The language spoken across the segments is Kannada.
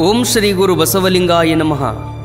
ಓಂ ಶ್ರೀ ಗುರು ಬಸವಲಿಂಗಾಯ ನಮಃ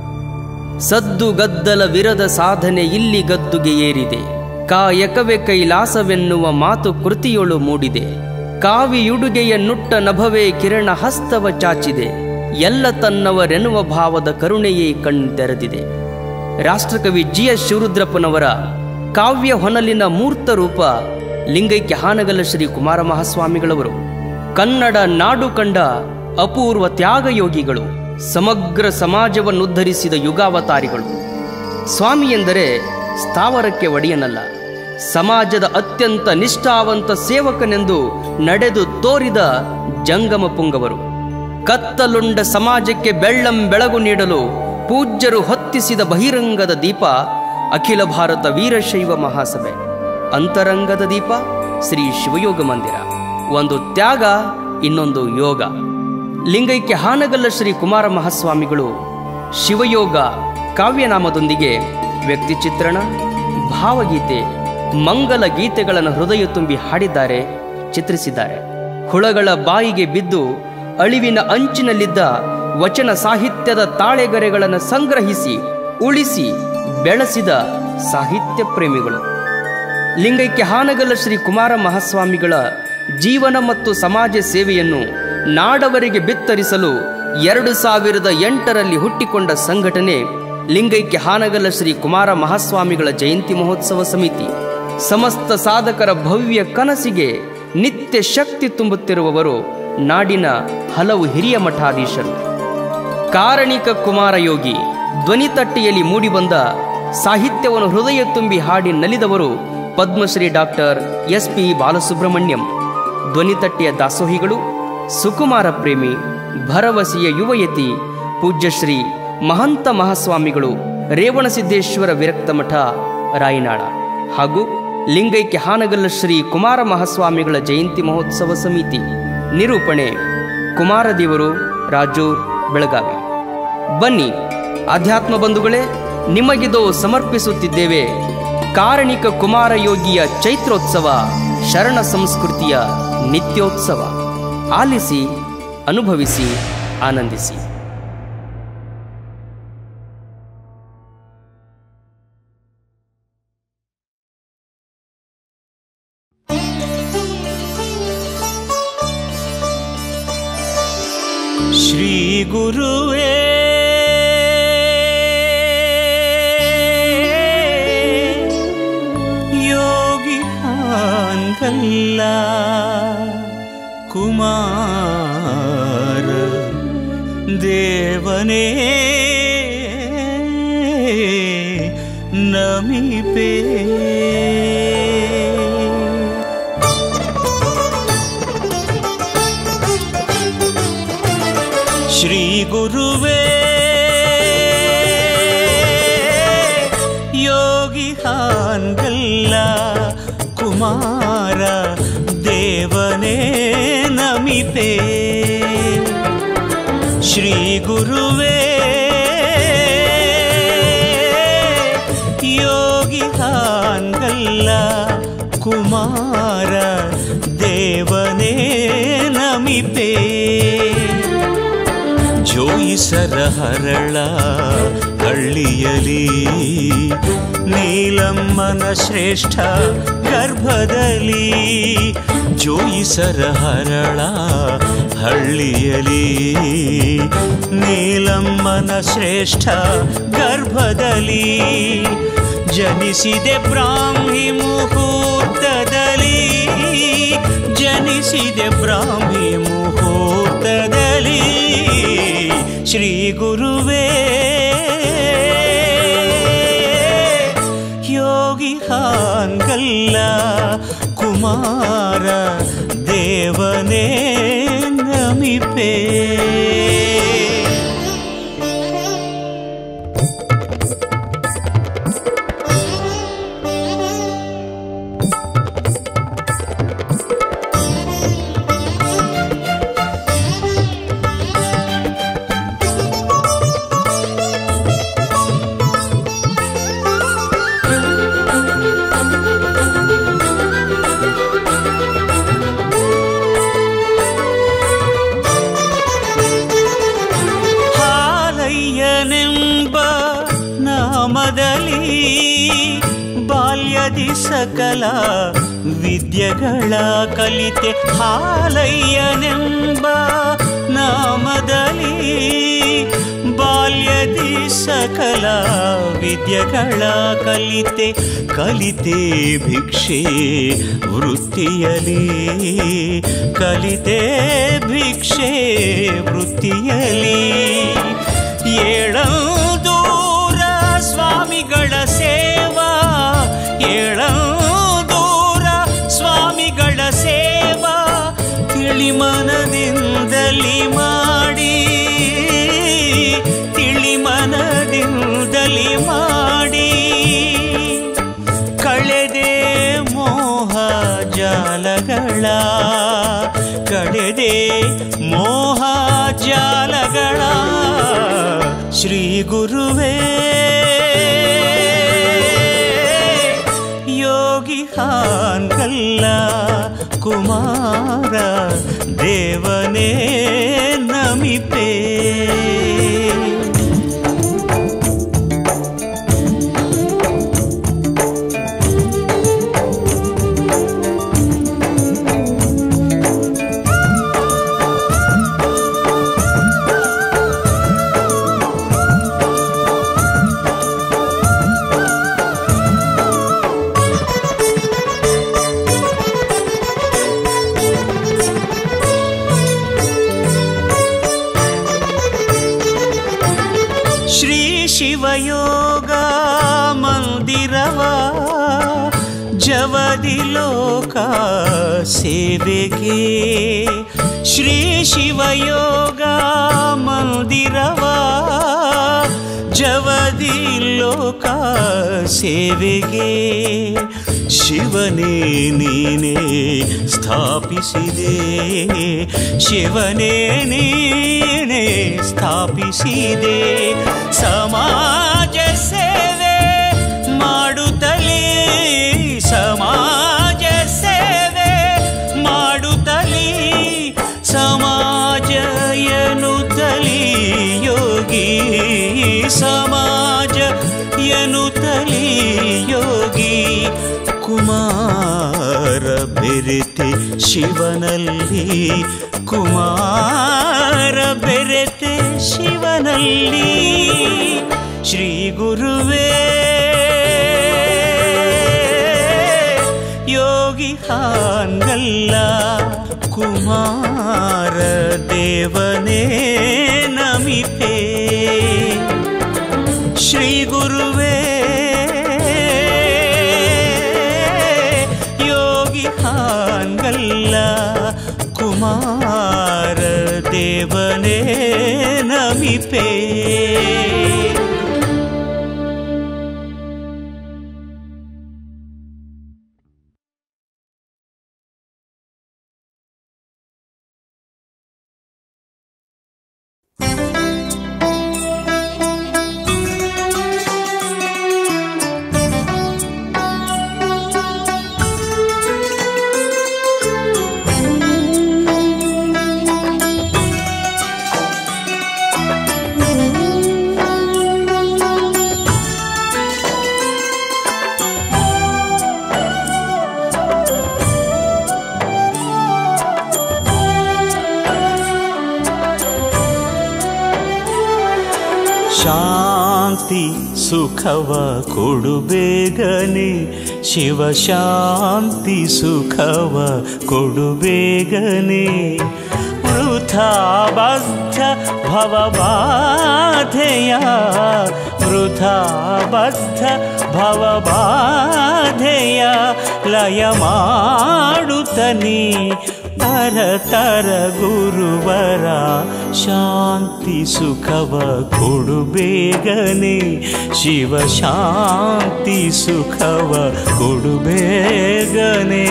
ಸದ್ದು ಗದ್ದಲ ವಿರದ ಸಾಧನೆ ಇಲ್ಲಿ ಗದ್ದುಗೆ ಏರಿದೆ ಕಾಯಕವೇ ಕೈಲಾಸವೆನ್ನುವ ಮಾತು ಕೃತಿಯೊಳು ಮೂಡಿದೆ ಕಾವಿಯುಡುಗೆಯ ನುಟ್ಟ ನಭವೇ ಕಿರಣ ಹಸ್ತವ ಚಾಚಿದೆ ಎಲ್ಲ ತನ್ನವರೆನ್ನುವ ಭಾವದ ಕರುಣೆಯೇ ಕಣ್ತೆರೆದಿದೆ ರಾಷ್ಟ್ರಕವಿ ಜಿ ಎಸ್ ಶಿವರುದ್ರಪ್ಪನವರ ಕಾವ್ಯ ಹೊನಲಿನ ಮೂರ್ತ ರೂಪ ಲಿಂಗೈಕ್ಯ ಹಾನಗಲ್ಲ ಶ್ರೀ ಕುಮಾರ ಮಹಾಸ್ವಾಮಿಗಳವರು ಕನ್ನಡ ನಾಡು ಕಂಡ ಅಪೂರ್ವ ತ್ಯಾಗಯೋಗಿಗಳು ಸಮಗ್ರ ಸಮಾಜವನ್ನುದ್ಧರಿಸಿದ ಯುಗಾವತಾರಿಗಳು ಸ್ವಾಮಿ ಎಂದರೆ ಸ್ಥಾವರಕ್ಕೆ ಒಡೆಯನಲ್ಲ ಸಮಾಜದ ಅತ್ಯಂತ ನಿಷ್ಠಾವಂತ ಸೇವಕನೆಂದು ನಡೆದು ತೋರಿದ ಜಂಗಮ ಪುಂಗವರು ಕತ್ತಲುಂಡ ಸಮಾಜಕ್ಕೆ ಬೆಳ್ಳಂ ಬೆಳಗು ನೀಡಲು ಪೂಜ್ಯರು ಹೊತ್ತಿಸಿದ ಬಹಿರಂಗದ ದೀಪ ಅಖಿಲ ಭಾರತ ವೀರಶೈವ ಮಹಾಸಭೆ ಅಂತರಂಗದ ದೀಪ ಶ್ರೀ ಶಿವಯೋಗ ಮಂದಿರ ಒಂದು ತ್ಯಾಗ ಇನ್ನೊಂದು ಯೋಗ ಲಿಂಗೈಕ್ಯ ಹಾನಗಲ್ಲ ಶ್ರೀ ಕುಮಾರ ಮಹಾಸ್ವಾಮಿಗಳು ಶಿವಯೋಗ ಕಾವ್ಯನಾಮದೊಂದಿಗೆ ವ್ಯಕ್ತಿ ಚಿತ್ರಣ ಭಾವಗೀತೆ ಮಂಗಲ ಗೀತೆಗಳನ್ನು ಹೃದಯ ತುಂಬಿ ಹಾಡಿದ್ದಾರೆ ಚಿತ್ರಿಸಿದ್ದಾರೆ ಹುಳಗಳ ಬಾಯಿಗೆ ಬಿದ್ದು ಅಳಿವಿನ ಅಂಚಿನಲ್ಲಿದ್ದ ವಚನ ಸಾಹಿತ್ಯದ ತಾಳೆಗರೆಗಳನ್ನು ಸಂಗ್ರಹಿಸಿ ಉಳಿಸಿ ಬೆಳೆಸಿದ ಸಾಹಿತ್ಯ ಪ್ರೇಮಿಗಳು ಲಿಂಗೈಕ್ಯ ಹಾನಗಲ್ಲ ಶ್ರೀ ಕುಮಾರ ಮಹಾಸ್ವಾಮಿಗಳ ಜೀವನ ಮತ್ತು ಸಮಾಜ ಸೇವೆಯನ್ನು ನಾಡವರಿಗೆ ಬಿತ್ತರಿಸಲು ಎರಡು ಸಾವಿರದ ಎಂಟರಲ್ಲಿ ಹುಟ್ಟಿಕೊಂಡ ಸಂಘಟನೆ ಲಿಂಗೈಕ್ಯ ಹಾನಗಲ್ಲ ಶ್ರೀ ಕುಮಾರ ಮಹಾಸ್ವಾಮಿಗಳ ಜಯಂತಿ ಮಹೋತ್ಸವ ಸಮಿತಿ ಸಮಸ್ತ ಸಾಧಕರ ಭವ್ಯ ಕನಸಿಗೆ ನಿತ್ಯ ಶಕ್ತಿ ತುಂಬುತ್ತಿರುವವರು ನಾಡಿನ ಹಲವು ಹಿರಿಯ ಮಠಾಧೀಶರು ಕಾರಣಿಕ ಕುಮಾರ ಯೋಗಿ ಧ್ವನಿತಟ್ಟಿಯಲ್ಲಿ ಮೂಡಿಬಂದ ಸಾಹಿತ್ಯವನ್ನು ಹೃದಯ ತುಂಬಿ ಹಾಡಿ ನಲಿದವರು Padmashri doctor S P Balasubrahmanyam ಧ್ವನಿತಟ್ಟಿಯ ದಾಸೋಹಿಗಳು ಸುಕುಮಾರ ಪ್ರೇಮಿ ಭರವಸೆಯ ಯುವಯತಿ ಪೂಜ್ಯಶ್ರೀ ಮಹಂತ ಮಹಾಸ್ವಾಮಿಗಳು ರೇವಣಸಿದ್ದೇಶ್ವರ ವಿರಕ್ತ ಮಠ ರಾಯನಾಳ ಹಾಗೂ ಲಿಂಗೈಕ್ಯ ಹಾನಗಲ್ಲ ಶ್ರೀ ಕುಮಾರ ಮಹಾಸ್ವಾಮಿಗಳ ಜಯಂತಿ ಮಹೋತ್ಸವ ಸಮಿತಿ ನಿರೂಪಣೆ ಕುಮಾರದೇವರು ರಾಜು ಬೆಳಗಾವಿ ಬನ್ನಿ ಅಧ್ಯಾತ್ಮ ಬಂಧುಗಳೇ ನಿಮಗಿದು ಸಮರ್ಪಿಸುತ್ತಿದ್ದೇವೆ ಕಾರಣಿಕ ಕುಮಾರ ಯೋಗಿಯ ಚೈತ್ರೋತ್ಸವ ಶರಣ ಸಂಸ್ಕೃತಿಯ ನಿತ್ಯೋತ್ಸವ ಆಲಿಸಿ ಅನುಭವಿಸಿ ಆನಂದಿಸಿ ಶ್ರೀ ಗುರುವೇ ಯೋಗಿ ಹಾಂಗಲ್ಲ ಕುಮಾರ ದೇವನೇ ನಮಿಪೇ ಶ್ರೀ ಗುರುವೇ ಯೋಗಿ ಹಾನ್ಗಲ್ಲ ಕುಮಾರ ದೇವನೇ ನಮಿಪೇ ಶ್ರೀ ಗುರುವೇ ಯೋಗಿ ಹಾನ್ಗಲ್ಲ ಕುಮಾರ ದೇವನೇ ನಮಿಪೇ ಜೋಯಿಸರ ಹರಳ ಹಳ್ಳಿಯಲಿ ನೀಲಮ್ಮನ ಶ್ರೇಷ್ಠ ಗರ್ಭದಲ್ಲಿ ಜೋಯಿಸರ ಹರಳ ಹಳ್ಳಿಯಲಿ ನೀಲಮ್ಮನ ಶ್ರೇಷ್ಠ ಗರ್ಭದಲ್ಲಿ ಜನಿಸಿದೆ ಬ್ರಾಹ್ಮಿ ಮುಹೂರ್ತದಲ್ಲಿ ಜನಿಸಿದೆ ಬ್ರಾಹ್ಮಿ ಮುಹೂರ್ತದಲ್ಲಿ ಶ್ರೀ ಗುರುವೇ ಯೋಗಿ ಹಾಂಗಲ್ಲ ಕುಮಾರ ದೇವನೇ ನಮಿಪೇ ಬಾಲ್ಯದಿ ಸಕಲ ವಿದ್ಯೆಗಳ ಕಲಿತೆ ಹಾಲಯ್ಯನೆಂಬ ನಾಮದಲ್ಲಿ ಬಾಲ್ಯದಿ ಸಕಲ ವಿದ್ಯೆಗಳ ಕಲಿತೆ ಕಲಿತೆ ಭಿಕ್ಷೆ ವೃತ್ತಿಯಲಿ ಕಲಿತೆ ಭಿಕ್ಷೆ ವೃತ್ತಿಯಲಿ ಏಳದೂರ ಸ್ವಾಮಿಗಳ ಸೇವಾ ಏಳದೂರ ಸ್ವಾಮಿಗಳ ಸೇವಾ ತಿಳಿಮನದಿಂದಲಿ ಮಾಡಿ ತಿಳಿಮನದಿಂದಲಿ ಮಾಡಿ ಕಳೆದೆ ಮೋಹ ಜಾಲಗಳ ಕಳೆದೆ ಮೋಹ ಜಾಲಗಳ ಶ್ರೀ ಗುರುವೇ ಯೋಗಿ ಹಾನ್ಗಲ್ಲ ಕುಮಾರ ದೇವನೇ ನಮಿಪೇ ಶ್ರೀ ಶಿವಯೋಗ ಮಂದಿರವ ಜವದಿ ಲೋಕ ಸೇವೆಗೆ ಶ್ರೀ ಶಿವಯೋಗ ಮಂದಿರವ ಜವದಿ ಲೋಕ ಸೇವೆಗೆ ಶಿವನೇ ನೀನೇ ಸ್ಥಾಪಿಸಿದೆ ಶಿವನೇ ನೀನೇ ಸ್ಥಾಪಿಸಿದೆ ಸಮಾಜ ಸೇವೆ ಮಾಡುತ್ತಲೇ ಸಮಾಜ ಸೇವೆ ಮಾಡುತ್ತಲೇ ಸಮಾಜ ಎನ್ನುತ್ತಲೇ ಯೋಗಿ ಸಮಾಜ ಎನ್ನುತ್ತಲೇ ಯೋಗಿ ಕುಮಾರ ಬೆರೆತೆ ಶಿವನಲ್ಲಿ ಕುಮಾರ ಬೆರೆತೆ ಶಿವನಲ್ಲಿ ಶ್ರೀ ಗುರುವೇ ಯೋಗಿ ಹಾಂಗಲ್ಲ ಕುಮಾರ ದೇವನೇ ನಮಿಪೇ ಶ್ರೀ ಗುರುವೇ ಯೋಗಿ ಹಾಂಗಲ್ಲ ಕುಮಾರ ದೇವನೇ ನಮಿಪೇ ಶಾಂತಿ ಸುಖವ ಕೊಡು ಬೇಗನೆ ಶಿವ ಶಾಂತಿ ಸುಖವ ಕೊಡು ಬೇಗನೆ ವೃಥಾ ಬದ್ಧ ಭವಬಾಧೆಯ ವೃಥಾ ಬದ್ಧ ಭವಬಾಧೆಯ ಲಯ ಮಾಡುತ್ತನಿ ಪರತರ ಗುರುವರ ಶಾಂತಿ ಸುಖವ ಕೊಡು ಬೇಗನೆ ಶಿವ ಶಾಂತಿ ಸುಖವ ಕೊಡು ಬೇಗನೆ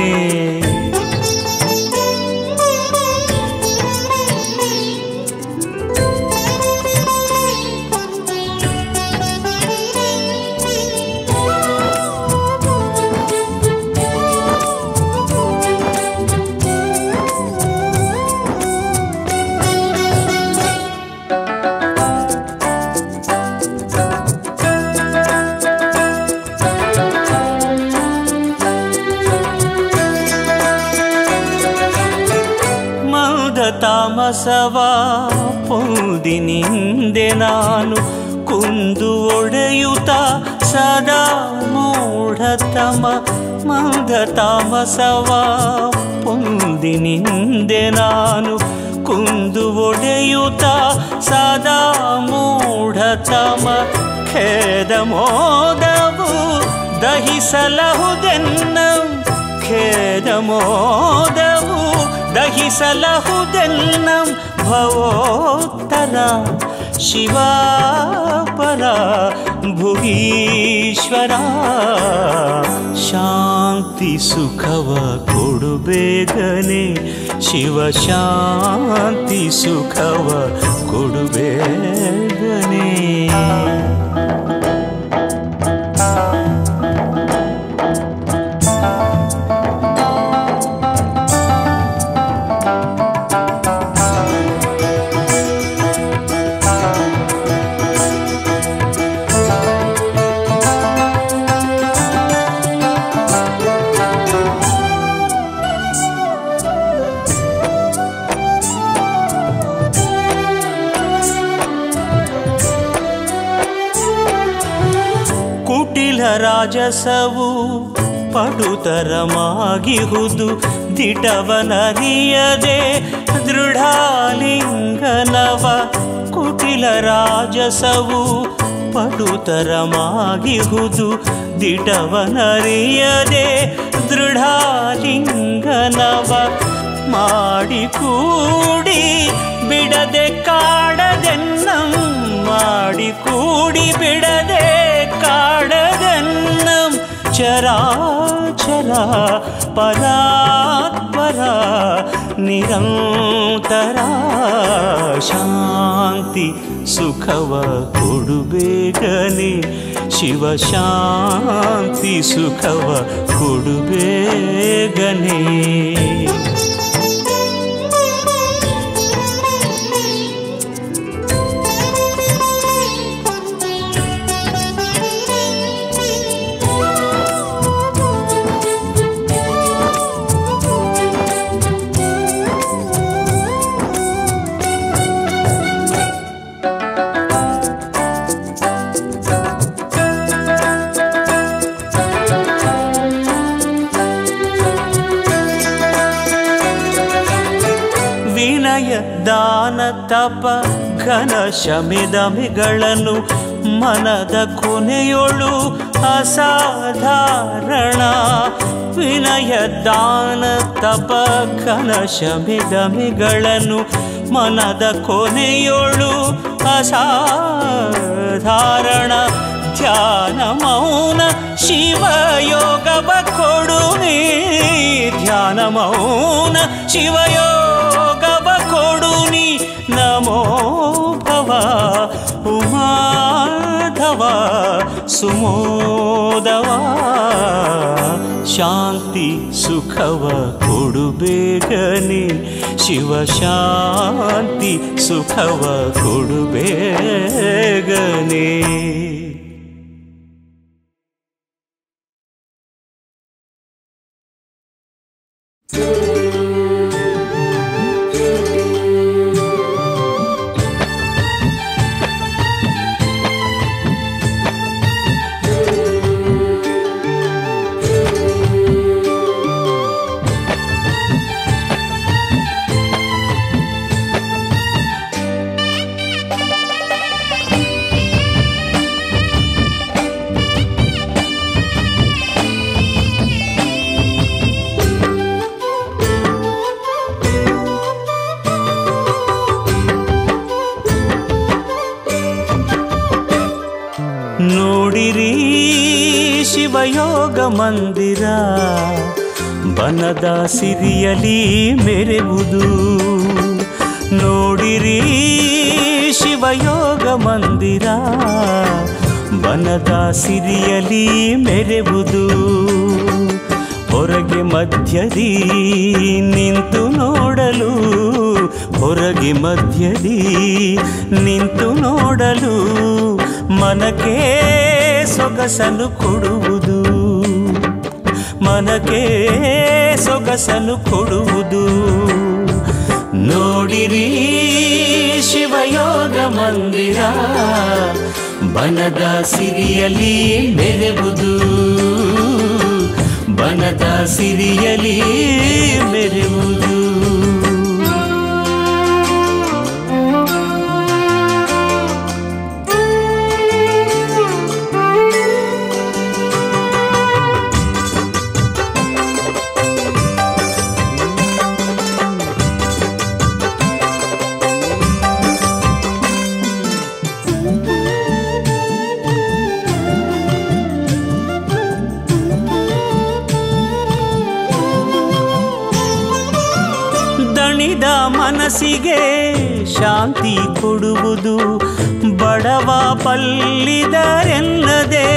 ತಾಮಸವ ಪೊಂದಿನಿಂದೆ ನಾನು ಕುಂದು ಒಡೆಯುತ್ತ ಸದಾ ಮೂಢತಮ ಮಂದ ತಾಮಸವ ಪೊಂದಿನಿಂದೆ ನಾನು ಕುಂದು ಒಡೆಯುತ್ತ ಸದಾ ಮೂಢತಮ ಖೇದ ಮೋದವು ದಹಿಸಲಹುದೆನ್ನ ಖೇದ ಮೋದವು ದಹಿಸಲಹುದೆನ್ನ ಭವೋತ್ತರ ಶಿವಾಪರ ಭುವೀಶ್ವರ ಶಾಂತಿ ಸುಖವ ಕೊಡು ಬೇಗನೆ ಶಿವ ಶಾಂತಿ ಸುಖವ ಕೊಡು ಬೇಗನೆ ಕುಟಿಲ ರಾಜಸವು ಪಡುತರಮಾಗಿಹುದು ದಿಟವನರಿಯದೆ ದೃಢಾಲಿಂಗನವ ಕುಟಿಲ ರಾಜಸವು ಪಡುತರಮಾಗಿಹುದು ದಿಟವನರಿಯದೆ ದೃಢಾಲಿಂಗನವ ಮಾಡಿ ಕೂಡಿ ಬಿಡದೆ ಕಾಡದೆನ್ನಂ ಮಾಡಿ ಕೂಡಿ ಬಿಡದೆ ಕಾಡದೆನ್ನಂ ಚರಾಚರ ಪರಾತ್ಪರ ನಿರಂತರ ಶಾಂತಿ ಸುಖವ ಕೊಡು ಬೇಗನೆ ಶಿವ ಶಾಂತಿ ಸುಖವ ಕೊಡು ಬೇಗನೆ ವಿನಯ ದಾನ ತಪ ಘನ ಶಮಿದಮಿಗಳನ್ನು ಮನದ ಕೊನೆಯೊಳು ಅಸಾಧಾರಣ ವಿನಯ ದಾನ ತಪ ಘನ ಶಮಿದಮಿಗಳನ್ನು ಮನದ ಕೊನೆಯೊಳು ಅಸಾಧಾರಣ ಧ್ಯಾನ ಮೌನ ಶಿವಯೋಗವ ಕೊಡು ನೀ ಧ್ಯಾನ ಮೌನ ಶಿವಯೋಗವ ಕೊಡು ನೀ ನಮೋ ಭವ ಉಮಾಧವ ಸುಮೋದವ ಶಾಂತಿ ಸುಖವ ಕೊಡು ಬೇಗನೆ ಶಿವ ಶಾಂತಿ ಸುಖವ ಕೊಡು ಬೇಗನೆ ನೋಡಿರಿ ಶಿವಯೋಗ ಮಂದಿರ ಬನದ ಸಿರಿಯಲಿ ಮೆರೆವುದು ನೋಡಿರಿ ಶಿವಯೋಗ ಮಂದಿರ ಬನದ ಸಿರಿಯಲಿ ಮೆರೆವುದು ಹೊರಗೆ ಮಧ್ಯದಿ ನಿಂತು ನೋಡಲು ಹೊರಗೆ ಮಧ್ಯದಿ ನಿಂತು ನೋಡಲು ಮನಕ್ಕೆ ಸೊಗಸನ್ನು ಕೊಡುವುದು ಮನಕ್ಕೆ ಸೊಗಸನ್ನು ಕೊಡುವುದು ನೋಡಿರಿ ಶಿವಯೋಗ ಮಂದಿರ ಬನದ ಸಿರಿಯಲಿ ಮೆರೆಬುದು ಬನದ ಸಿರಿಯಲಿ ಮೆರೆಬುದು ದಣಿದ ಮನಸ್ಸಿಗೆ ಶಾಂತಿ ಕೊಡುವುದು ಬಡವ ಪಲ್ಲಿದರೆನ್ನದೆ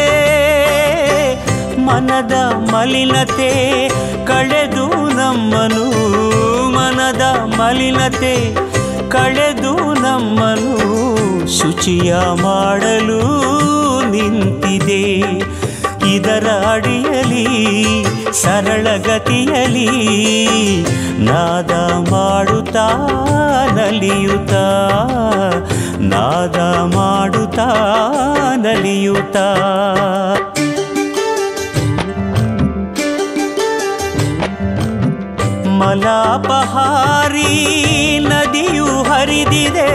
ಮನದ ಮಲಿನತೆ ಕಳೆದು ನಮ್ಮನು ಮನದ ಮಲಿನತೆ ಕಳೆದು ನಮ್ಮನು ಶುಚಿಯ ಮಾಡಲು ನಿಂತಿದೆ ಇದರ ಅಡಿಯಲಿ ಸರಳಗತಿಯಲಿ ನಾದ ಮಾಡುತ್ತಾ ನಲಿಯುತ್ತಾ ನಾದ ಮಾಡುತ್ತಾ ನಲಿಯುತ್ತಾ ಮಲಾಪಹಾರಿ ನದಿಯು ಹರಿದಿದೆ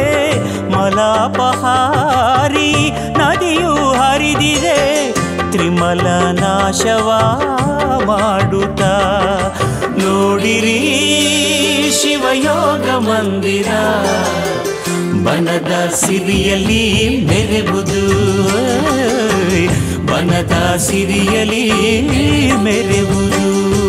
ಮಲಾಪಹಾರಿ ನದಿಯು ಹರಿದಿದೆ ತ್ರಿಮಲ ನಾಶವ ಮಾಡುತ್ತಾ ನೋಡಿರಿ ಶಿವಯೋಗ ಮಂದಿರ ಬನದ ಸಿರಿಯಲಿ ಮೆರೆಬುದು ಬನದ ಸಿರಿಯಲಿ ಮೆರೆಬುದು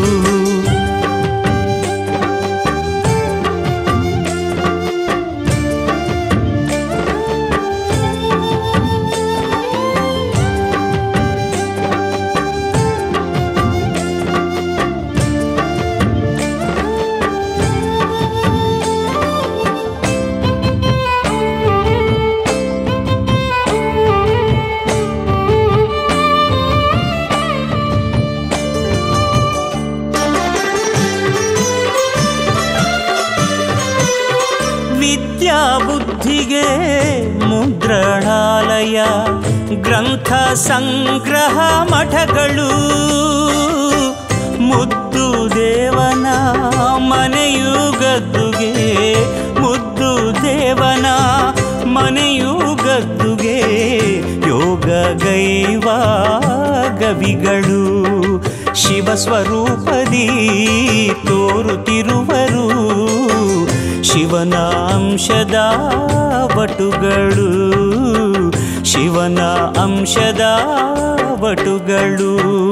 ವಿದ್ಯಾ ಬುದ್ಧಿಗೆ ಮುದ್ರಣಾಲಯ ಗ್ರಂಥ ಸಂಗ್ರಹ ಮಠಗಳು ಮುದ್ದು ದೇವನ ಮನೆಯು ಗದ್ದುಗೆ ಮುದ್ದು ದೇವನ ಮನೆಯು ಗದ್ದುಗೆ ಯೋಗ ಗೈವ ಗವಿಗಳು ಶಿವ ಸ್ವರೂಪದಿ ತೋರುತ್ತಿರುವರು ಶಿವನ ಅಂಶದ ವಟುಗಳು ಶಿವನ ಅಂಶದ ವಟುಗಳು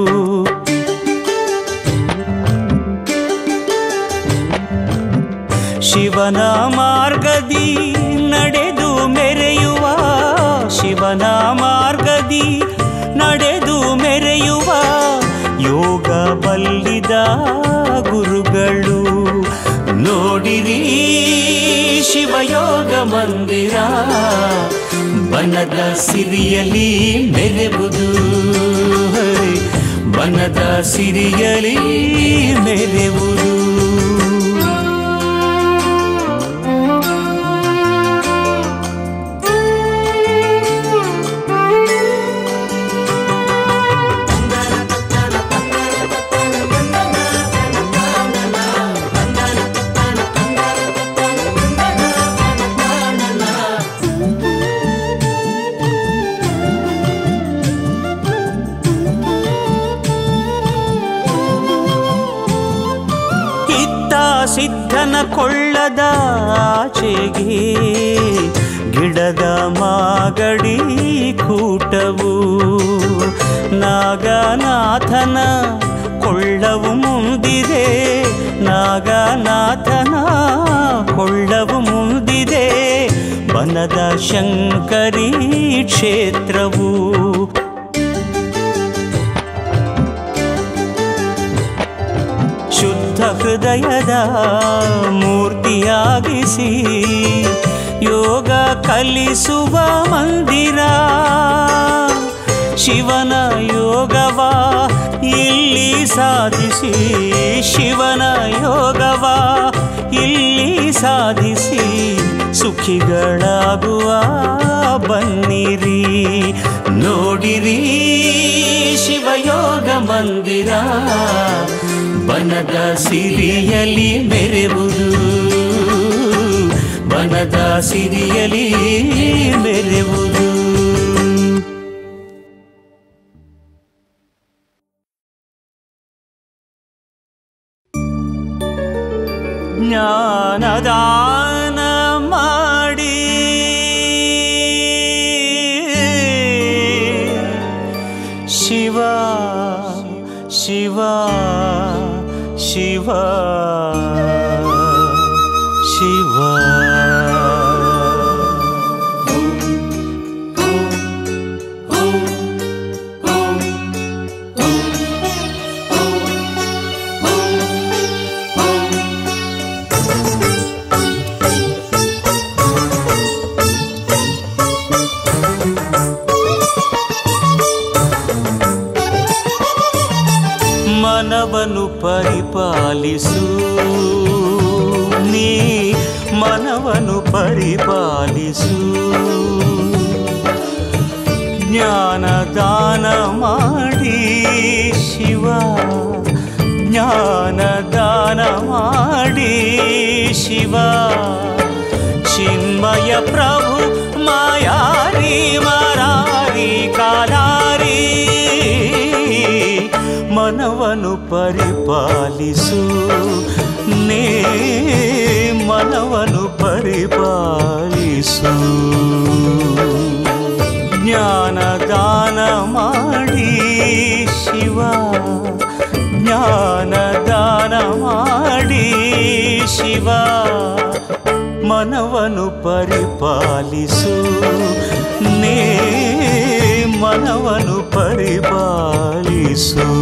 ಶಿವನ ಮಾರ್ಗದಿ ನಡೆದು ಮೆರೆಯುವ ಶಿವನ ಮಾರ್ಗದಿ ನಡೆದು ಮೆರೆಯುವ ಯೋಗ ಬಲ್ಲಿದ ಗುರುಗಳು ನೋಡಿರಿ ಶಿವಯೋಗ ಮಂದಿರ ಬನದ ಸಿರಿಯಲಿ ಮೆರೆಬುದು ಬನದ ಸಿರಿಯಲಿ ಮೆರೆವುದು ಇತ್ತ ಸಿದ್ಧನ ಕೊಳ್ಳದ ಆಚೆಗೆ ಗಿಡದ ಮಾಗಡಿ ಕೂಟವು ನಾಗನಾಥನ ಕೊಳ್ಳವು ಮುಂದಿದೆ ನಾಗನಾಥನ ಕೊಳ್ಳವು ಮುಂದಿದೆ ಬನದ ಶಂಕರಿ ಕ್ಷೇತ್ರವು ಶುದ್ಧ ಹೃದಯದ ಮೂರ್ತಿಯಾಗಿಸಿ ಯೋಗ ಕಲಿಸುವ ಮಂದಿರ ಶಿವನ ಯೋಗವ ಇಲ್ಲಿ ಸಾಧಿಸಿ ಶಿವನ ಯೋಗವ ಇಲ್ಲಿ ಸಾಧಿಸಿ ಸಾಧಿಸಿ ಸುಖಿಗಳಾಗುವ ಬನ್ನಿರಿ ನೋಡಿರಿ ಶಿವಯೋಗ ಮಂದಿರ ಬನದ ಸಿರಿಯಲಿ ಮೆರೆವುದು ಬನದ ಸಿರಿಯಲಿ ಮೆರೆವುದು ಜ್ಞಾನದಾನ ಮಾಡಿ ಶಿವ ಶಿವ ಶಿವ ಶಿವ ಮನವನ್ನು ಪರಿಪಾಲಿಸು ನೀ ಮನವನ್ನು ಪರಿಪಾಲಿಸು ಜ್ಞಾನ ದಾನ ಮಾಡಿ ಶಿವ ಜ್ಞಾನ ದಾನ ಮಾಡಿ ಶಿವ ಚಿನ್ಮಯ ಪ್ರಭು ಮಾಯಾರಿ ಮರಾರಿ ಕಾಲಾರಿ ಮನವನ್ನು ಪರಿಪಾಲಿಸು ನೇ ಮನವನ್ನು ಪರಿಪಾಲಿಸು ಜ್ಞಾನ ದಾನ ಮಾಡಿ ಶಿವ ಜ್ಞಾನ ದಾನ ಮಾಡಿ ಶಿವ ಮನವನ್ನು ಪರಿಪಾಲಿಸು ನೇ ಮನವನ್ನು ಪರಿಪಾಲಿಸು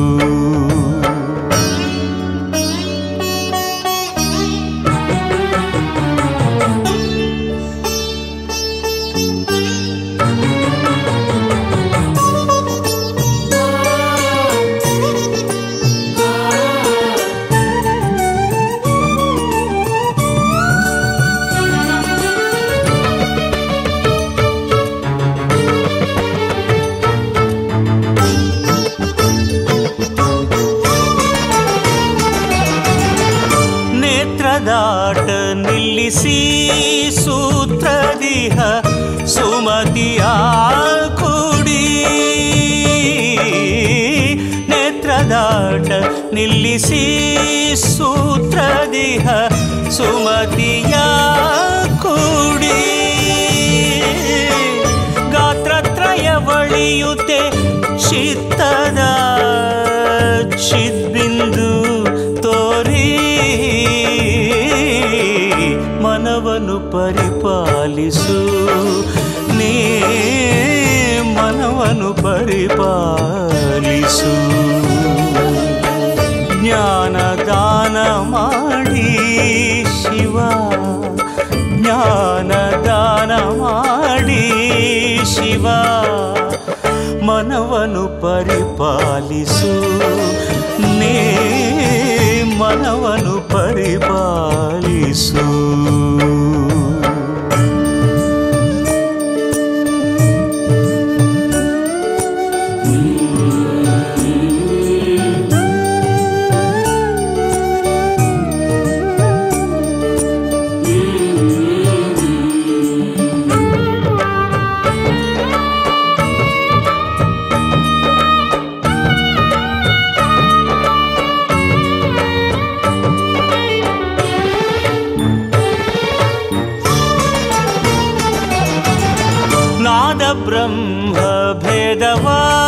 ನೇತ್ರದಾಟ ನಿಲ್ಲಿಸಿ ಸೂತ್ರದಿಹ ಸುಮತಿಯ ಕೂಡಿ ನೇತ್ರದಾಟ ನಿಲ್ಲಿಸಿ ಸೂತ್ರದಿಹ ಸುಮತಿಯ ಕೂಡಿ ಗಾತ್ರತ್ರಯ ಬಳಿಯುತ್ತೆ ಚಿತ್ತದ ಚಿದ್ಬಿಂದು ತೋರಿ ಮನವನ್ನು ಪರಿಪಾಲಿಸು ನೀ ಮನವನ್ನು ಪರಿಪಾಲಿಸು ಜ್ಞಾನ ದಾನ ಮಾಡಿ ಶಿವ ಜ್ಞಾನ ದಾನ ಮಾಡಿ ಶಿವ ಮನವನ್ನು ಪರಿಪಾಲಿಸು ನೇ ಮನವನ್ನು ಪರಿಪಾಲಿಸು ನಾದ ಬ್ರಹ್ಮ ಭೇದವ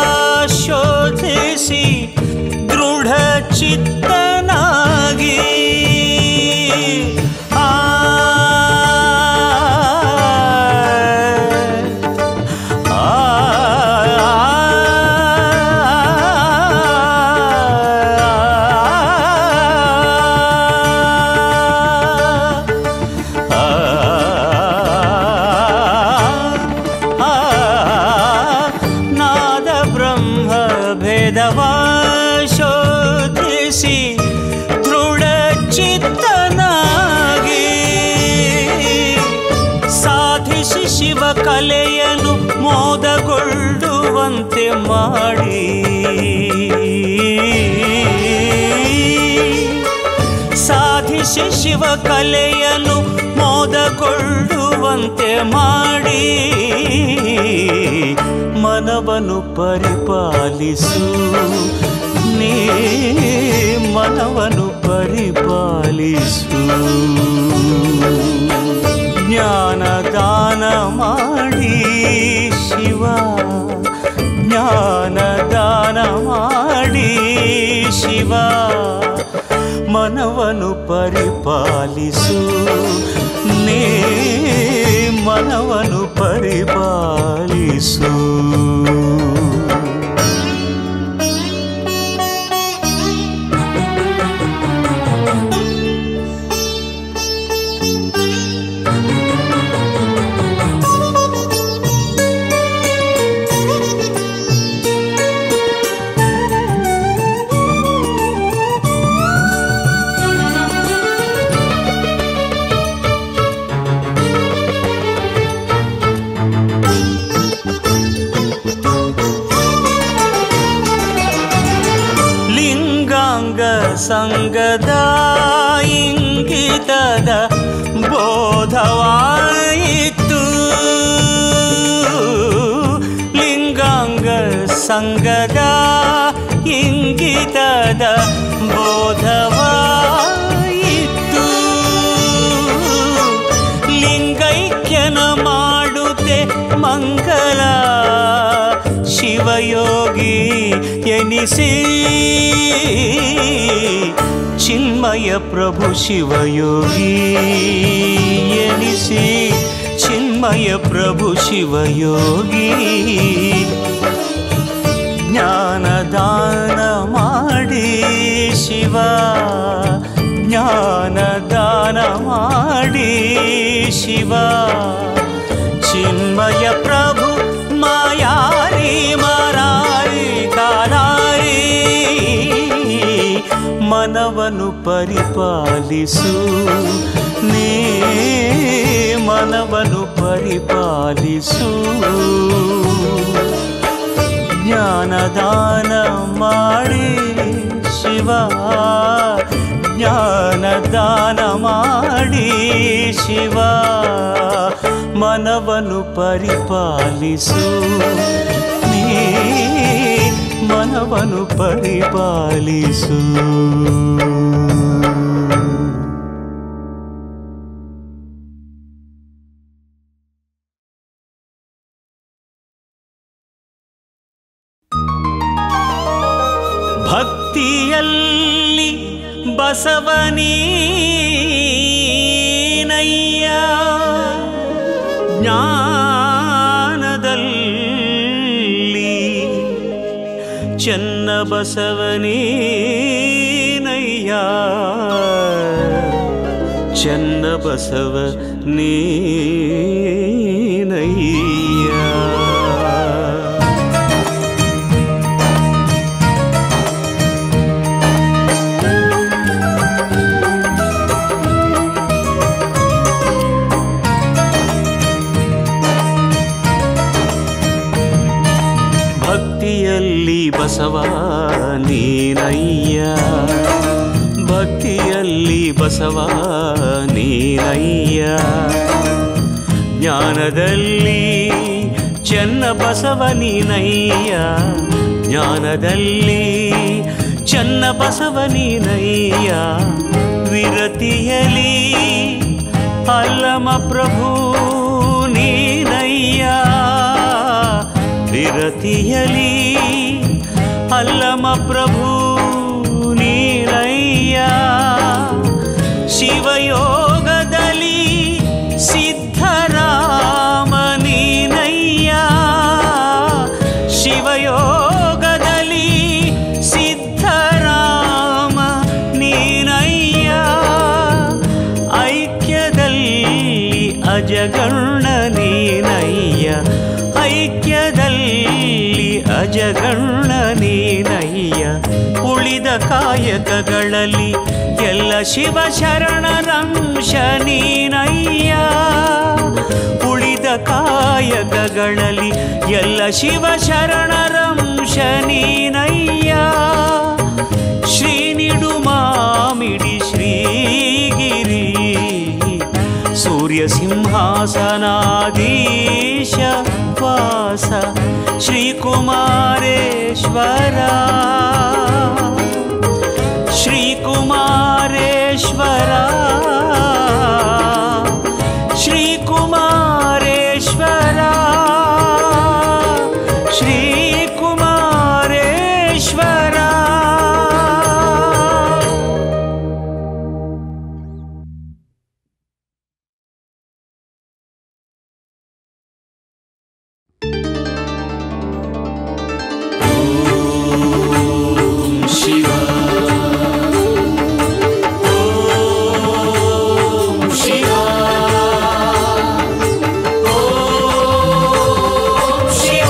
ಶೋಧಿಸಿ ದೃಢ ಚಿತ್ತನಾಗಿ ಆ ನಾದ ಬ್ರಹ್ಮ ಭೇದವ ಶೋಧಿಸಿ ಶಿವ ಕಲೆಯನು ಮೋದಗೊಳ್ಳುವಂತೆ ಮಾಡಿ ಸಾಧಿಸಿ ಶಿವ ಕಲೆಯನು ಮೋದಗೊಳ್ಳುವಂತೆ ಮಾಡಿ ಮನವನ್ನು ಪರಿಪಾಲಿಸು ನೀ ಮನವನ್ನು ಪರಿಪಾಲಿಸು ಜ್ಞಾನದಾನ ಮಾಡಿ ಶಿವ ಜ್ಞಾನದಾನ ಮಾಡಿ ಶಿವ ಮನವನ್ನು ಪರಿಪಾಲಿಸು ನೇ ಮನವನ್ನು ಪರಿಪಾಲಿಸು ಲಿಂಗಾಂಗ ಸಂಗದ ಇಂಗಿತದ ಬೋಧವಾಯಿತು ಲಿಂಗಾಂಗ ಸಂಗದ ಇಂಗಿತದ ಬೋಧವಾಯಿತು ಲಿಂಗೈಕ್ಯನ ಮಾಡುತ್ತೆ ಮಂಗಲ ಶಿವಯೋಗಿ ಎನಿಸಿ ಚಿನ್ಮಯ ಪ್ರಭು ಶಿವಯೋಗಿ ಎನಿಸಿ ಚಿನ್ಮಯ ಪ್ರಭು ಶಿವಯೋಗಿ ಜ್ಞಾನದಾನ ಮಾಡಿ ಶಿವ ಜ್ಞಾನದಾನ ಮಾಡಿ ಶಿವ ಚಿನ್ಮಯ ಪ್ರಭು ಮಾಯಾರಿ ಮರಾರಿ ಕಾಲಾರಿ ಮನವನ್ನು ಪರಿಪಾಲಿಸು ನೀ ಮನವನ್ನು ಪರಿಪಾಲಿಸು ಜ್ಞಾನದಾನ ಮಾಡಿ ಶಿವ ಜ್ಞಾನದಾನ ಮಾಡಿ ಶಿವ ಮನವನ್ನು ಪರಿಪಾಲಿಸು ನೀ ಮನವನ್ನು ಪರಿಪಾಲಿಸು ಭಕ್ತಿಯಲ್ಲಿ ಬಸವನೀನಯ್ಯ ಜ್ಞಾನದಲ್ಲಿ ಚೆನ್ನ ಬಸವನೀನಯ್ಯ ಚೆನ್ನ ಬಸವ ನೀನಯ್ಯ ಭಕ್ತಿಯಲ್ಲಿ ಬಸವ ನೀನಯ್ಯ ಭಕ್ತಿಯಲ್ಲಿ ಬಸವ ನೀನಯ್ಯ ಜ್ಞಾನದಲ್ಲಿ ಚೆನ್ನ ಬಸವ ನೀನಯ್ಯ ಜ್ಞಾನದಲ್ಲಿ ಚೆನ್ನ ಬಸವ ನೀನಯ್ಯ ವಿರತಿಯಲಿ ಅಲ್ಲಮ ಪ್ರಭು ನೀನಯ್ಯ ವಿರತಿಯಲಿ ಅಲ್ಲಮ ಪ್ರಭು ನೀನಯ್ಯ ಶಿವಯೋಗದಲ್ಲಿ ಸಿದ್ಧರಾಮ ನೀನಯ್ಯ ಶಿವಯೋಗದಲ್ಲಿ ಸಿದ್ಧರಾಮ ನೀನಯ್ಯ ಐಕ್ಯದಲ್ಲಿ ಅಜಗಣ್ಣ ನೀನಯ್ಯ ಐಕ್ಯದಲ್ಲಿ ಅಜಗಣ್ಣ ನೀನಯ್ಯ ಉಳಿದ ಕಾಯಕಗಳಲ್ಲಿ ಎಲ್ಲ ಶಿವ ಶರಣರಂಶ ನೀನಯ್ಯ ಉಳಿದ ಕಾಯ ಕ್ಷೇತ್ರಗಳಲ್ಲಿ ಎಲ್ಲ ಶಿವ ಶರಣರಂ ಶನೀನಯ್ಯ ಶ್ರೀ ನಿಡು ಮಾಮಿಡಿ ಶ್ರೀಗಿರಿ ಸೂರ್ಯ ಸಿಂಹಾಸನಾಧೀಶ ವಾಸ ಶ್ರೀಕುಮಾರೇಶ್ವರ ಶ್ರೀಕುಮಾರೇಶ್ವರ ಶ್ರೀಕುಮಾರೇಶ್ವರ ಶ್ರೀಕುಮಾರೇಶ್ವರ ಶಿವ ಶಿವ ಶಿವ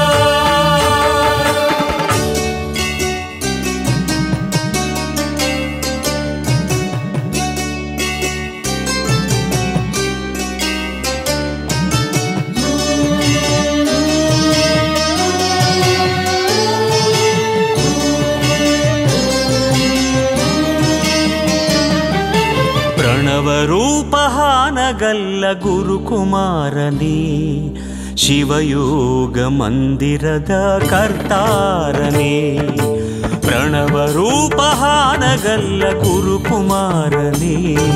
ಪ್ರಣವ ರೂಪಹಾನಗಲ್ಲ ಗುರುಕುಮಾರನೇ ಶಿವಯೋಗ ಮಂದಿರದ ಕರ್ತಾರನೇ ಪ್ರಣವ ರೂಪಹಾನಗಲ್ಲ ಗುರುಕುಮಾರನೇ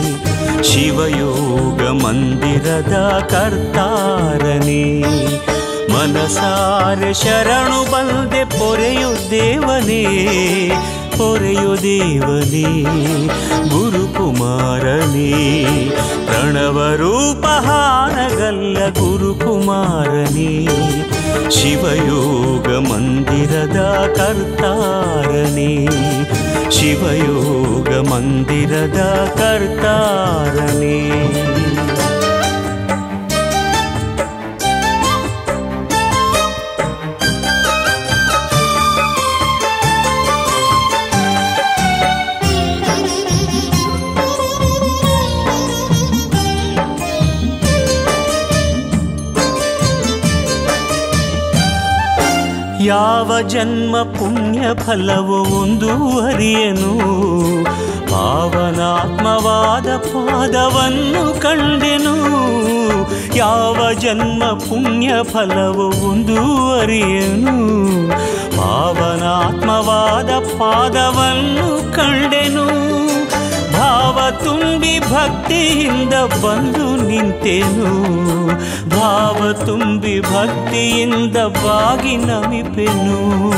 ಶಿವಯೋಗ ಮಂದಿರದ ಕರ್ತಾರನೇ ಮನಸಾರ ಶರಣು ಬಂದೆ ಪೊರೆಯು ದೇವನೇ ಪೊರೆಯು ದೇವನೇ ಗುರುಕುಮಾರನೇ ಪ್ರಣವ ರೂಪಹಾನಗಲ್ಲ ಗುರುಕುಮಾರನೇ ಶಿವಯೋಗ ಮಂದಿರದ ಕರ್ತಾರನೇ ಶಿವಯೋಗ ಮಂದಿರದ ಕರ್ತಾರನೇ ಯಾವ ಜನ್ಮ ಪುಣ್ಯ ಫಲವೋ ಒಂದು ಅರಿಯನು ಪಾವನಾತ್ಮವಾದ ಪಾದವನ್ನು ಕಂಡೆನು ಯಾವ ಜನ್ಮ ಪುಣ್ಯ ಫಲವೋ ಒಂದು ಅರಿಯನು ಪಾವನಾತ್ಮವಾದ ಪಾದವನ್ನು ಕಂಡೆನು ಭಾವ ತುಂಬಿ ಭಕ್ತಿಯಿಂದ ಬಂದು ನಿಂತೆನು ಭಾವ ತುಂಬಿ ಭಕ್ತಿಯಿಂದ ಬಾಗಿ ನಮಿಪೆನು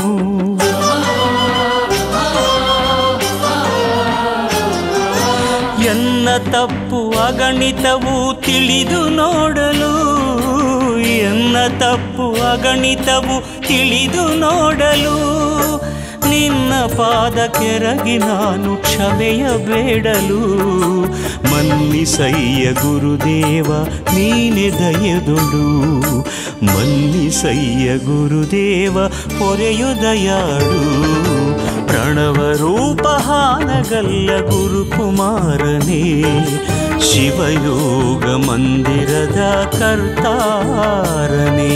ಎನ್ನ ತಪ್ಪು ಅಗಣಿತವು ತಿಳಿದು ನೋಡಲು ಎನ್ನ ತಪ್ಪು ಅಗಣಿತವು ತಿಳಿದು ನೋಡಲು ನಿನ್ನ ಪಾದ ಕೆರಗಿ ನಾನು ಕ್ಷಮೆಯ ಬೇಡಲು ಮನ್ನಿಸಯ್ಯ ಗುರುದೇವ ನೀನೆ ದಯದೊಡು ಮನ್ನಿಸಯ್ಯ ಗುರುದೇವ ಪೊರೆಯು ದಯಾಳು ಪ್ರಣವ ರೂಪಹಾನಗಲ್ಲ ಗುರುಕುಮಾರನೇ ಶಿವಯೋಗ ಮಂದಿರದ ಕರ್ತಾರನೇ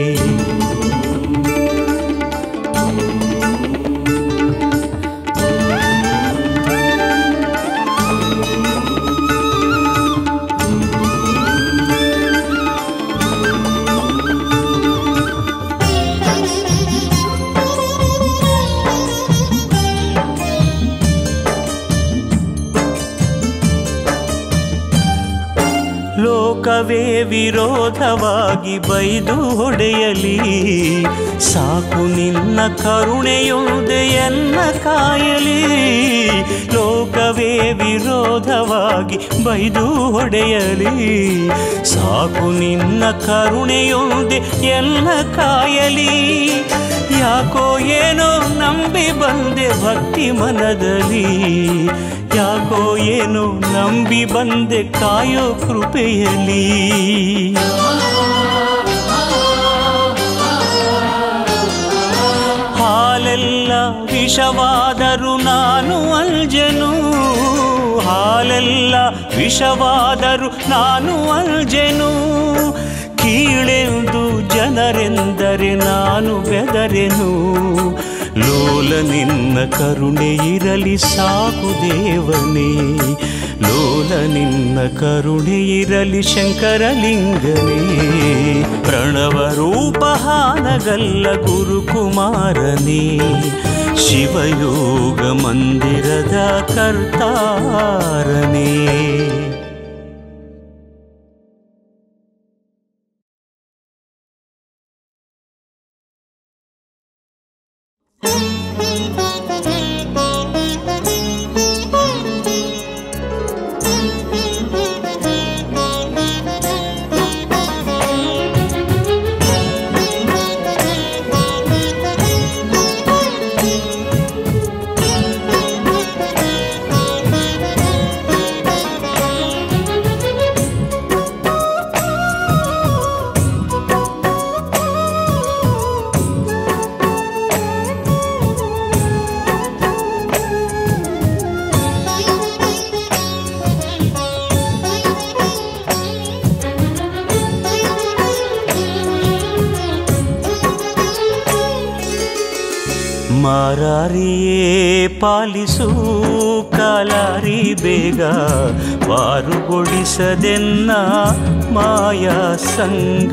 ಲೋಕವೇ ವಿರೋಧವಾಗಿ ಬೈದು ಹೊಡೆಯಲಿ ಸಾಕು ನಿನ್ನ ಕರುಣೆಯೊಂದೆ ಎನ್ನ ಕಾಯಲಿ ಲೋಕವೇ ವಿರೋಧವಾಗಿ ಬೈದು ಹೊಡೆಯಲಿ ಸಾಕು ನಿನ್ನ ಕರುಣೆಯೊಂದೆ ಎನ್ನ ಕಾಯಲಿ ಯಾಕೋ ಏನೋ ನಂಬಿ ಬಂದೆ ಭಕ್ತಿ ಮನದಲ್ಲಿ ಯಾಕೋ ಏನೋ ನಂಬಿ ಬಂದೆ ಕಾಯೋ ಕೃಪೆಯಲಿ ಹಾಲೆಲ್ಲ ವಿಷವಾದರೂ ನಾನು ಅಲ್ಜೆನು ಹಾಲೆಲ್ಲ ವಿಷವಾದರೂ ನಾನು ಅಲ್ಜೆನು ಕೀಳೆಂದು ಜನರೆಂದರೆ ನಾನು ಬೆದರೆನು ಲೋಲ ನಿನ್ನ ಕರುಣೆ ಇರಲಿ ಸಾಕು ದೇವನೇ ಲೋಲ ನಿನ್ನ ಕರುಣೆ ಇರಲಿ ಶಂಕರಲಿಂಗನೇ ಪ್ರಣವ ರೂಪ ಹಾನಗಲ್ಲ ಗುರುಕುಮಾರನೇ ಶಿವಯೋಗ ಮಂದಿರದ ಕರ್ತಾರನೇ ಮಾರಾರಿಯೇ ಪಾಲಿಸು ಕಾಲಾರಿ ಬೇಗ ಪಾರುಗೊಳಿಸದೆನ್ನ ಮಾಯಾ ಸಂಗ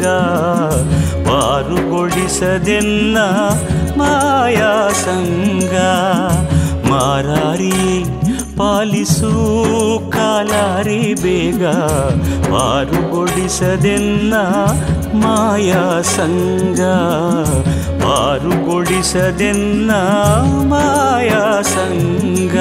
ಪಾರುಗೊಳಿಸದೆನ್ನ ಮಾಯಾ ಸಂಗ ಮಾರಾರಿಯೇ ಪಾಲಿಸು ಕಾಲಾರಿ ಬೇಗ ಪಾರುಗೊಳಿಸದೆನ್ನ ಮಾಯಾ ಸಂಗ ಪಾರುಗೊಳಿಸದೆನ್ನ ಮಾಯಾ ಸಂಗ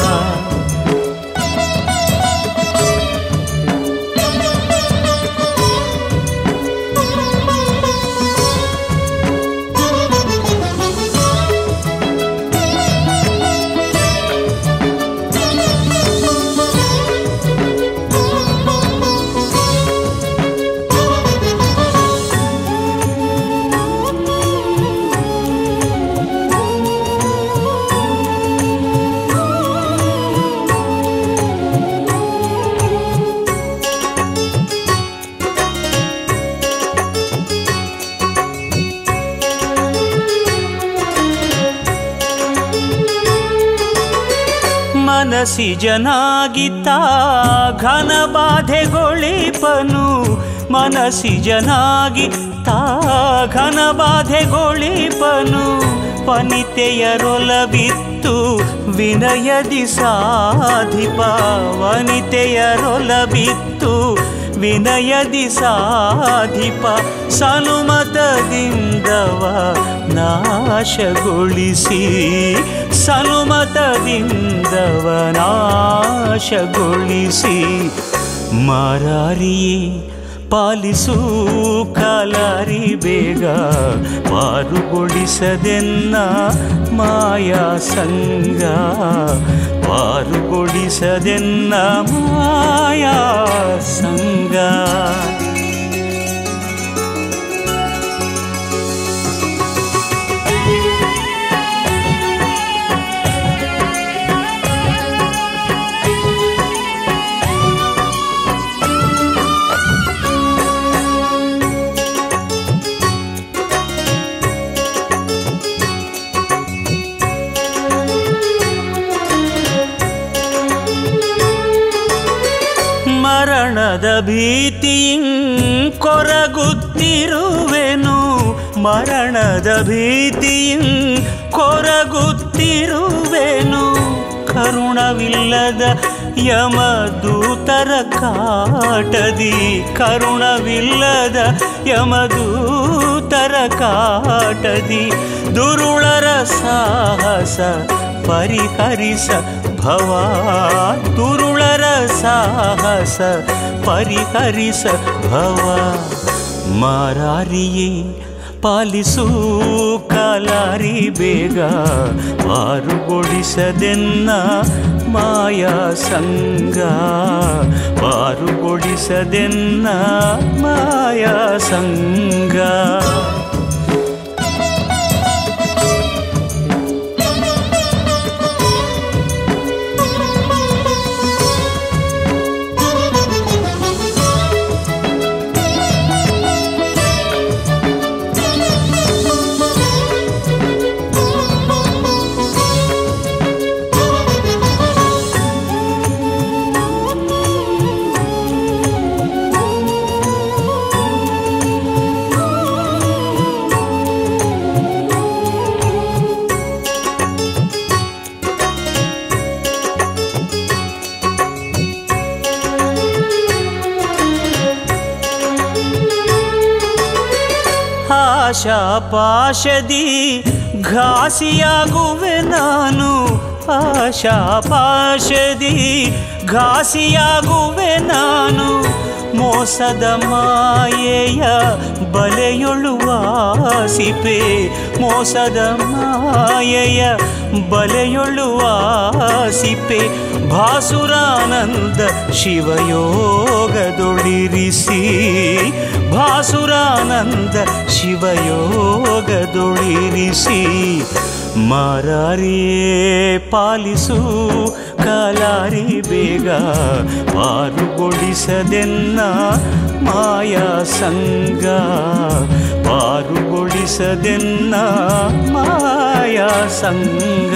ಮನಸಿ ಜನಾಗಿತ್ತ ಘನ ಬಾಧೆಗೊಳಿಪನು ಮನಸಿ ಜನಾಗಿ ತಾ ಘನ ಬಾಧೆಗೊಳಿಪನು ವನಿತೆಯರೊಲಬಿತ್ತು ವಿನಯದಿ ಸಾಧಿಪ ವನಿತೆಯರೊಲಬಿತ್ತು ವಿನಯದಿ ಸಾಧಿಪ ಸನುಮತದಿಂದವ ನಾಶಗೊಳಿಸಿ ಸನುಮತದಿಂದವ ನಾಶಗೊಳಿಸಿ ಮಾರಾರಿಯೇ ಪಾಲಿಸು ಕಾಲಾರಿ ಬೇಗ ಪಾರುಗೊಳಿಸದೆನ್ನ ಮಾಯಾ ಸಂಗ ಪಾರುಗೊಳಿಸದೆನ್ನ ಮಾಯಾ ಸಂಗ ಮರಣದ ಭೀತಿಯಿಂ ಕೊರಗುತ್ತಿರುವೆನು ಮರಣದ ಭೀತಿಯಿಂ ಕೊರಗುತ್ತಿರುವೆನು ಕರುಣವಿಲ್ಲದ ಯಮದೂತರ ಕಾಟದಿ ಕರುಣವಿಲ್ಲದ ಯಮದೂತರ ಕಾಟದಿ ದುರುಳರ ಸಾಹಸ ಪರಿಹರಿಸ ಭವ ದುರುಳರ ಸಾಹಸ ಪರಿಹರಿಸ ಭವ ಮಾರಾರಿಯೇ ಪಾಲಿಸು ಕಾಲಾರಿ ಬೇಗ ಪಾರುಗೊಳಿಸದೆನ್ನ ಮಾಯಾ ಸಂಗ ಪಾರುಗೊಳಿಸದೆನ್ನ ಮಾಯಾ ಸಂಗ ಆಶಾ ಪಾಶದಿ ಘಾಸಿಯಾಗುವೆ ನಾನು ಆಶಾ ಪಾಶದಿ ಘಾಸಿಯಾಗುವೆ ನಾನು ಮೋಸದ ಮಾಯೆಯ ಬಲೆಯೊಳುವಾಸಿಪೆ ಮೋಸದ ಮಾಯೆಯ ಬಲೆಯೊಳುವಾಸಿಪೆ ಭಾಸುರಾನಂದ ಶಿವಯೋಗದೊಳಿರಿಸಿ ಭಾಸುರಾನಂದ ಶಿವಯೋಗದೊಳಿರಿಸಿ ಮಾರಾರಿಯೇ ಪಾಲಿಸು ಕಾಲಾರಿ ಬೇಗ ಪಾರುಗೊಳಿಸದೆನ್ನ ಮಾಯಾ ಸಂಗ ಪಾರುಗೊಳಿಸದೆನ್ನ ಮಾಯಾ ಸಂಗ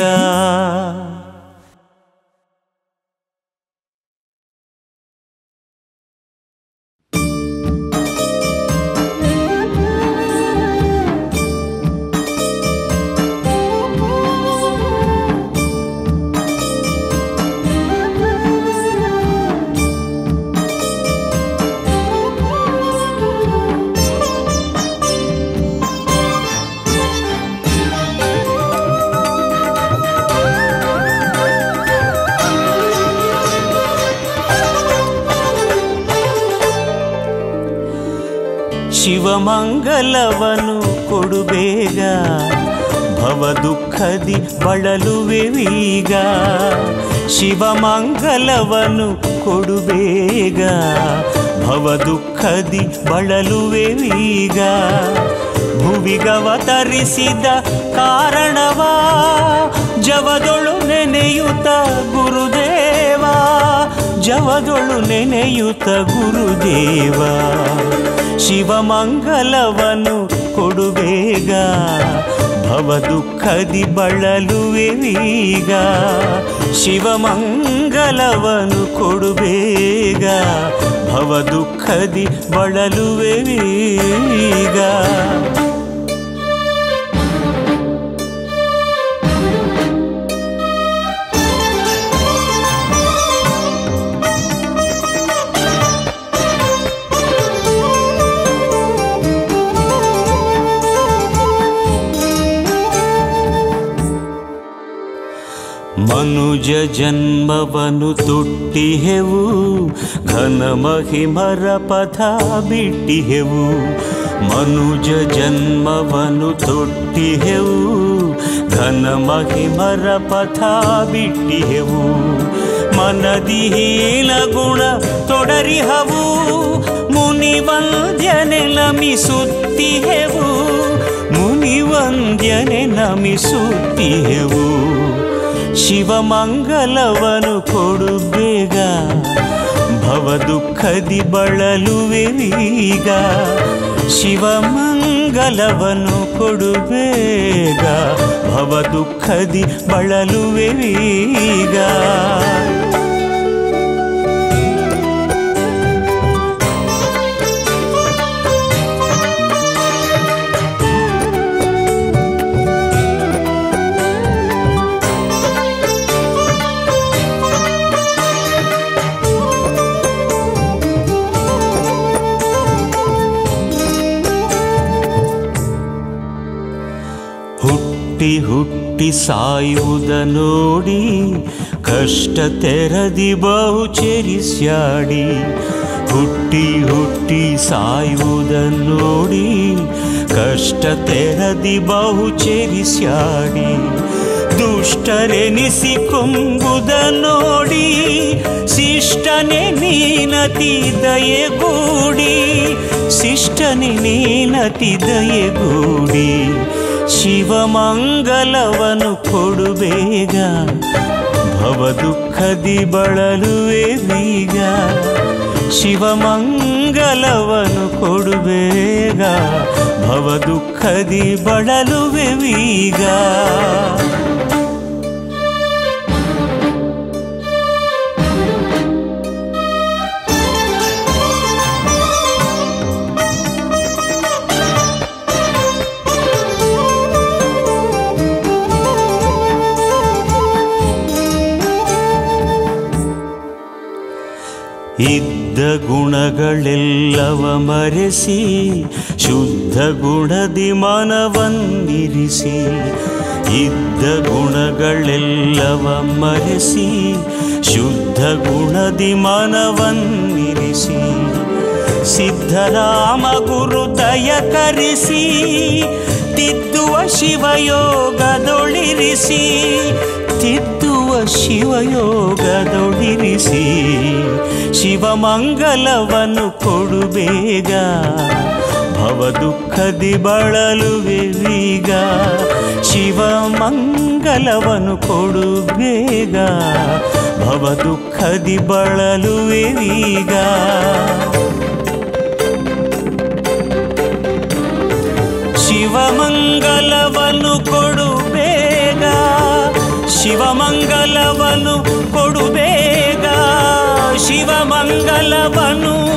ಶಿವಮಂಗಲವನು ಕೊಡು ಬೇಗ ಭವ ದುಃಖದಿ ಬಳಲುವೆವೀಗ ಶಿವಮಂಗಲವನು ಕೊಡು ಬೇಗ ಭವ ದುಃಖದಿ ಬಳಲುವೆವೀಗ ಭುವಿಗವತರಿಸಿದ ಕಾರಣವಾ ಜವದೊಳು ನೆನೆಯುತ್ತ ಗುರುದೇವ ಜವದೊಳು ನೆನೆಯುತ್ತ ಗುರುದೇವ ಶಿವಮಂಗಲವನು ಕೊಡು ಬೇಗ ಭವ ದುಃಖದಿ ಬಳಲುವೆವೀಗ ಶಿವಮಂಗಲವನು ಕೊಡು ಬೇಗ ಭವ ದುಃಖದಿ ಬಳಲುವೆವೀಗ ಮನುಜ ಜನ್ಮವನು ತುಟ್ಟಿಹೆವು ಘನ ಮಹಿಮರ ಪಥ ಬಿಟ್ಟಿಹೆವು ಮನುಜ ಜನ್ಮವನು ತೊಟ್ಟಿಹೆವು ಘನ ಮಹಿಮರ ಪಥ ಬಿಟ್ಟಿಹೆವು ಮನದಿ ಹೀನ ಗುಣ ತೊಡರಿಹವು ಮುನಿವಂದ್ಯನೆ ನಮಿಸುತ್ತಿಹೆವು ಮುನಿವಂದ್ಯನೆ ನಮಿಸುತ್ತಿಹೆವು ಶಿವಮಂಗಲವನು ಕೊಡು ಬೇಗ ಭವ ದುಃಖದಿ ಬಳಲುವೆವೀಗ ಶಿವಮಂಗಲವನು ಕೊಡು ಬೇಗ ಭವ ದುಃಖದಿ ಬಳಲುವೆವೀಗ ಹುಟ್ಟಿ ಹುಟ್ಟಿ ಸಾಯುವುದ ನೋಡಿ ಕಷ್ಟ ತೆರದಿ ಬಹು ಚೆರಿಸ್ಯಾಡಿ ಹುಟ್ಟಿ ಹುಟ್ಟಿ ಸಾಯುವುದ ನೋಡಿ ಕಷ್ಟ ತೆರದಿ ಬಹು ಚೆರಿಸ್ಯಾಡಿ ದುಷ್ಟರೆನಿಸಿಕೊಂಬುದ ನೋಡಿ ಶಿಷ್ಟನೆ ನೀನತಿ ದಯೆಗೂಡಿ ಶಿಷ್ಟನೆ ನೀನತಿ ದಯೆಗೂಡಿ ಶಿವಮಂಗಲವನು ಕೊಡು ಬೇಗ ಭವ ದುಃಖದಿ ಬಳಲುವೆ ಬೀಗ ಶಿವಮಂಗಲವನು ಕೊಡು ಬೇಗ ಭವ ದುಃಖದಿ ಬಳಲುವೆ ಬೀಗ ಇದ್ದ ಗುಣಗಳೆಲ್ಲವ ಮರೆಸಿ ಶುದ್ಧ ಗುಣದಿ ಮನವನ್ನಿರಿಸಿ ಇದ್ದ ಗುಣಗಳೆಲ್ಲವ ಮರೆಸಿ ಶುದ್ಧ ಗುಣದಿ ಮನವನ್ನಿರಿಸಿ ಸಿದ್ಧರಾಮ ಗುರು ದಯ ಕರಿಸಿ ತಿದ್ದುವ ಶಿವಯೋಗದೊಳಿರಿಸಿ ತಿದ್ದುವ ಶಿವಯೋಗದೊಳಿರಿಸಿ ಶಿವಮಂಗಲವನ್ನು ಕೊಡು ಬೇಗ ಭವ ದುಃಖದಿ ಬಳಲುವೆವೀಗ ಶಿವಮಂಗಲವನ್ನು ಕೊಡು ಬೇಗ ಭವ ದುಃಖದಿ ಬಳಲುವೆವೀಗ ಶಿವಮಂಗಲವನ್ನು ಕೊಡು ಬೇಗ ಶಿವಮಂಗಲವನ್ನು ಕೊಡು ಬೇಗ ಶಿವಮಂಗಲವನ್ನು